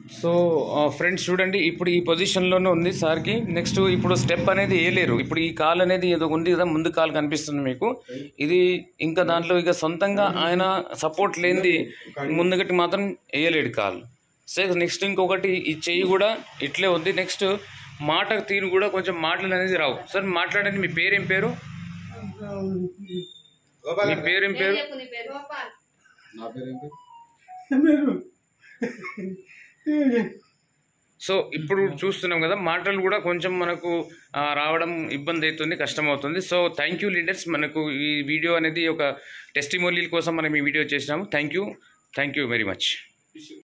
so friends చూడండి ఇప్పుడు ఈ పొజిషన్లోనే ఉంది సార్కి నెక్స్ట్ ఇప్పుడు స్టెప్ అనేది వేయలేరు ఇప్పుడు ఈ కాల్ అనేది ఏదో ఉంది కదా ముందు కాల్ కనిపిస్తుంది మీకు ఇది ఇంకా దాంట్లో ఇక సొంతంగా ఆయన సపోర్ట్ లేనిది ముందుగట్టి మాత్రం వేయలేడు కాల్ సో నెక్స్ట్ ఇంకొకటి ఈ చెయ్యి కూడా ఇట్లే ఉంది నెక్స్ట్ మాట తీరు కూడా కొంచెం మాటలు అనేది రావు సార్ మాట్లాడండి మీ పేరేం పేరు మీ పేరేం పేరు నా పేరు ఏంటి సో ఇప్పుడు చూస్తున్నాం కదా మాటలు కూడా కొంచెం మనకు ఆ, రావడం ఇబ్బంది అవుతుంది కష్టం అవుతుంది సో థ్యాంక్ యూ లీడర్స్ మనకు ఈ వీడియో అనేది ఒక టెస్టిమోనియల్ కోసం మనం ఈ వీడియో చేసినాము thank you thank you very much